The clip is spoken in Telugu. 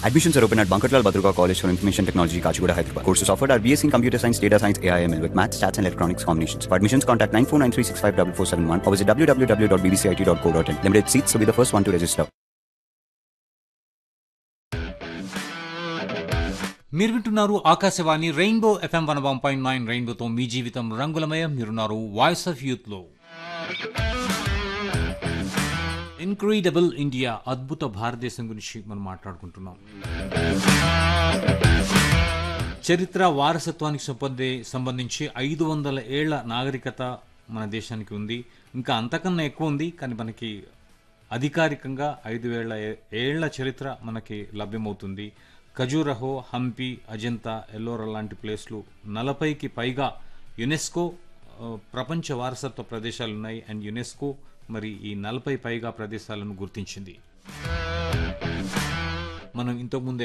Admissions are open at Bankarlal Badruga College for Information Technology, Kachigura, Hyderabad. Courses offered are BSc in Computer Science, Data Science, AIML with Maths, Stats and Electronics combinations. For admissions, contact 9493654471 or visit www.bbcit.co.in. Limited seats, so be the first one to register. మీరు వింటున్నారు Akashvani rainbow FM one one point nine రెయిన్బోతో మీ జీవితం రంగులమయం మీరున్నారు వాయిస్ ఆఫ్ యూత్ లో ఇన్క్రీడబుల్ ఇండియా అద్భుత భారతదేశం గురించి మనం మాట్లాడుకుంటున్నాం చరిత్ర వారసత్వానికి సంబంధి సంబంధించి ఐదు వందల ఏళ్ల నాగరికత మన దేశానికి ఉంది ఇంకా అంతకన్నా ఎక్కువ ఉంది కానీ మనకి అధికారికంగా ఐదు వేల ఏ- ఏళ్ల చరిత్ర మనకి లభ్యమవుతుంది ఖజూరహో హంపి అజంతా ఎల్లోరా లాంటి ప్లేస్లు నలభైకి పైగా యునెస్కో ఆ, ప్రపంచ వారసత్వ ప్రదేశాలు ఉన్నాయి అండ్ యునెస్కో మరి ఈ నలభై పైగా ప్రదేశాలను గుర్తించింది మనం ఇంతకుముందే